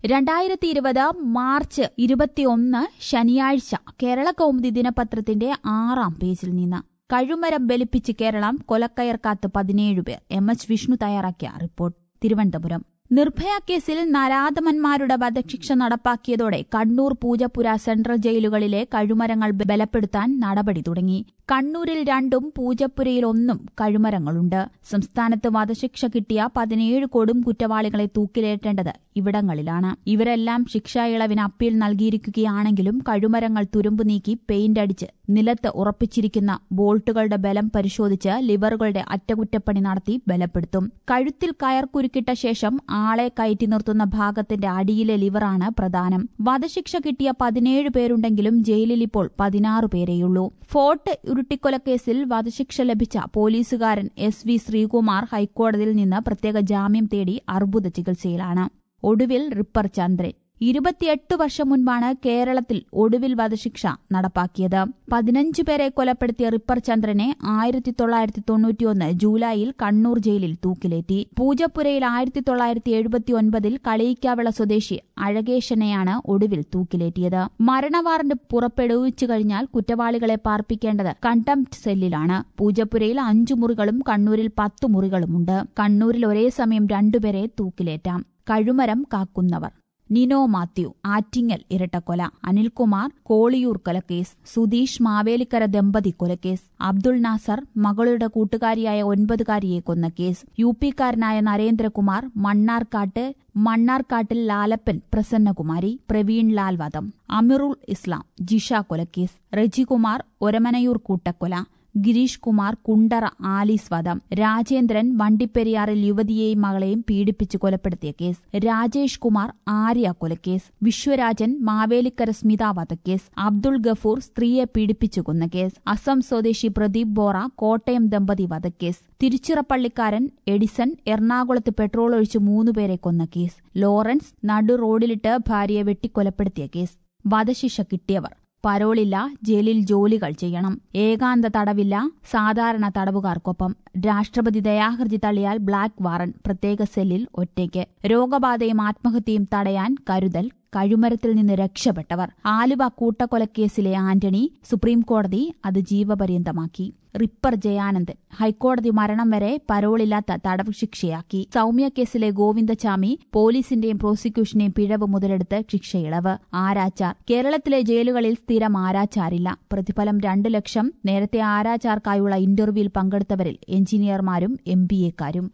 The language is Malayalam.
രണ്ടായിരത്തി ഇരുപത് മാർച്ച് ഇരുപത്തിയൊന്ന് ശനിയാഴ്ച കേരള കൗമുദി ദിനപത്രത്തിന്റെ ആറാം പേജിൽ നിന്ന് കഴുമരം ബലിപ്പിച്ച് കേരളം കൊലക്കയർക്കാത്ത് പതിനേഴ് പേർ എം എച്ച് വിഷ്ണു തയ്യാറാക്കിയ റിപ്പോർട്ട് തിരുവനന്തപുരം നിർഭയ കേസിൽ നരാധമന്മാരുടെ വധശിക്ഷ നടപ്പാക്കിയതോടെ കണ്ണൂർ പൂജപ്പുര സെൻട്രൽ ജയിലുകളിലെ കഴുമരങ്ങൾ ബലപ്പെടുത്താൻ നടപടി തുടങ്ങി കണ്ണൂരിൽ രണ്ടും പൂജപ്പുരയിൽ ഒന്നും കഴുമരങ്ങളുണ്ട് സംസ്ഥാനത്ത് വധശിക്ഷ കിട്ടിയ പതിനേഴ് കൊടും കുറ്റവാളികളെ തൂക്കിലേറ്റേണ്ടത് ഇവിടങ്ങളിലാണ് ഇവരെല്ലാം ശിക്ഷാ ഇളവിന് അപ്പീൽ നൽകിയിരിക്കുകയാണെങ്കിലും കഴുമരങ്ങൾ തുരുമ്പ് നീക്കി പെയിന്റ് അടിച്ച് നിലത്ത് ഉറപ്പിച്ചിരിക്കുന്ന ബോൾട്ടുകളുടെ ബലം പരിശോധിച്ച് ലിവറുകളുടെ അറ്റകുറ്റപ്പണി നടത്തി ബലപ്പെടുത്തും കഴുത്തിൽ കയർ കുരുക്കിട്ട ശേഷം ആളെ കയറ്റി നിർത്തുന്ന ഭാഗത്തിന്റെ അടിയിലെ ലിവറാണ് പ്രധാനം വധശിക്ഷ കിട്ടിയ പതിനേഴ് പേരുണ്ടെങ്കിലും ജയിലിൽ ഇപ്പോൾ പതിനാറ് പേരെയുള്ളൂ ഫോർട്ട് ഉരുട്ടിക്കൊലക്കേസിൽ വധശിക്ഷ ലഭിച്ച പോലീസുകാരൻ എസ് വി ശ്രീകുമാർ ഹൈക്കോടതിയിൽ നിന്ന് പ്രത്യേക ജാമ്യം തേടി അർബുദ ചികിത്സയിലാണ് ഒടുവിൽ റിപ്പർ ചന്ദ്രൻ ഇരുപത്തിയെട്ട് വർഷം മുൻപാണ് കേരളത്തിൽ ഒടുവിൽ വധശിക്ഷ നടപ്പാക്കിയത് പതിനഞ്ചു പേരെ കൊലപ്പെടുത്തിയ റിപ്പർ ചന്ദ്രനെ ആയിരത്തി തൊള്ളായിരത്തി തൊണ്ണൂറ്റിയൊന്ന് ജൂലൈയിൽ കണ്ണൂർ ജയിലിൽ തൂക്കിലേറ്റി പൂജപ്പുരയിൽ ആയിരത്തി തൊള്ളായിരത്തി എഴുപത്തിയൊൻപതിൽ കളിയിക്കാവിള സ്വദേശി അഴകേശനെയാണ് ഒടുവിൽ തൂക്കിലേറ്റിയത് മരണവാറന്റ് പുറപ്പെടുവിച്ചു കഴിഞ്ഞാൽ കുറ്റവാളികളെ പാർപ്പിക്കേണ്ടത് കണ്ടംപ്റ്റ് സെല്ലിലാണ് പൂജപ്പുരയിൽ അഞ്ചു മുറികളും കണ്ണൂരിൽ പത്തു മുറികളുമുണ്ട് കണ്ണൂരിൽ ഒരേ സമയം രണ്ടുപേരെ തൂക്കിലേറ്റാം കഴുമരം കാക്കുന്നവർ നിനോ മാത്യു ആറ്റിങ്ങൽ ഇരട്ടക്കൊല അനിൽകുമാർ കോളിയൂർ കൊലക്കേസ് സുധീഷ് മാവേലിക്കര ദമ്പതി കൊലക്കേസ് അബ്ദുൾ നാസർ മകളുടെ കൂട്ടുകാരിയായ ഒൻപതുകാരിയെ കൊന്ന കേസ് യു പിക്കാരനായ നരേന്ദ്രകുമാർ മണ്ണാർക്കാട്ട് മണ്ണാർക്കാട്ടിൽ ലാലപ്പൻ പ്രസന്നകുമാരി പ്രവീൺ ലാൽ വധം അമിറുൾ ഇസ്ലാം ജിഷ കൊലക്കേസ് റജികുമാർ ഒരമനയൂർ കൂട്ടക്കൊല ഗിരീഷ് കുമാർ കുണ്ടറ ആലീസ് വധം രാജേന്ദ്രൻ വണ്ടിപ്പെരിയാറിൽ യുവതിയെയും മകളെയും പീഡിപ്പിച്ച് കൊലപ്പെടുത്തിയ കേസ് രാജേഷ് കുമാർ ആര്യ കൊലക്കേസ് വിശ്വരാജൻ മാവേലിക്കര സ്മിത വധക്കേസ് അബ്ദുൾ ഗഫൂർ സ്ത്രീയെ പീഡിപ്പിച്ചു കൊന്ന കേസ് അസം സ്വദേശി പ്രദീപ് ബോറ കോട്ടയം ദമ്പതി വധക്കേസ് തിരുച്ചിറപ്പള്ളിക്കാരൻ എഡിസൺ എറണാകുളത്ത് പെട്രോൾ ഒഴിച്ച് മൂന്നുപേരെ കൊന്ന കേസ് ലോറൻസ് നടു റോഡിലിട്ട് ഭാര്യയെ വെട്ടിക്കൊലപ്പെടുത്തിയ കേസ് വധശിക്ഷ കിട്ടിയവർ പരോളില്ല ജയിലിൽ ജോലികൾ ചെയ്യണം ഏകാന്ത തടവില്ല സാധാരണ തടവുകാർക്കൊപ്പം രാഷ്ട്രപതി ദയാഹർജി തള്ളിയാൽ ബ്ലാക്ക് വാറന്റ് പ്രത്യേക സെല്ലിൽ ഒറ്റയ്ക്ക് രോഗബാധയും ആത്മഹത്യയും തടയാൻ കരുതൽ കഴുമരത്തിൽ നിന്ന് രക്ഷപ്പെട്ടവർ ആലുവ കൂട്ടക്കൊലക്കേസിലെ ആന്റണി സുപ്രീംകോടതി അത് ജീവപര്യന്തമാക്കി റിപ്പർ ജയാനന്ദൻ ഹൈക്കോടതി മരണം വരെ പരോളില്ലാത്ത തടവ് ശിക്ഷയാക്കി സൌമ്യ കേസിലെ ഗോവിന്ദചാമി പോലീസിന്റെയും പ്രോസിക്യൂഷന്റെയും പിഴവ് മുതലെടുത്ത് ശിക്ഷയിളവ് ആരാച്ചാർ കേരളത്തിലെ ജയിലുകളിൽ സ്ഥിരം ആരാച്ചാരില്ല പ്രതിഫലം രണ്ടു ലക്ഷം നേരത്തെ ആരാച്ചാർക്കായുള്ള ഇന്റർവ്യൂവിൽ പങ്കെടുത്തവരിൽ എഞ്ചിനീയർമാരും എം ബി എക്കാരും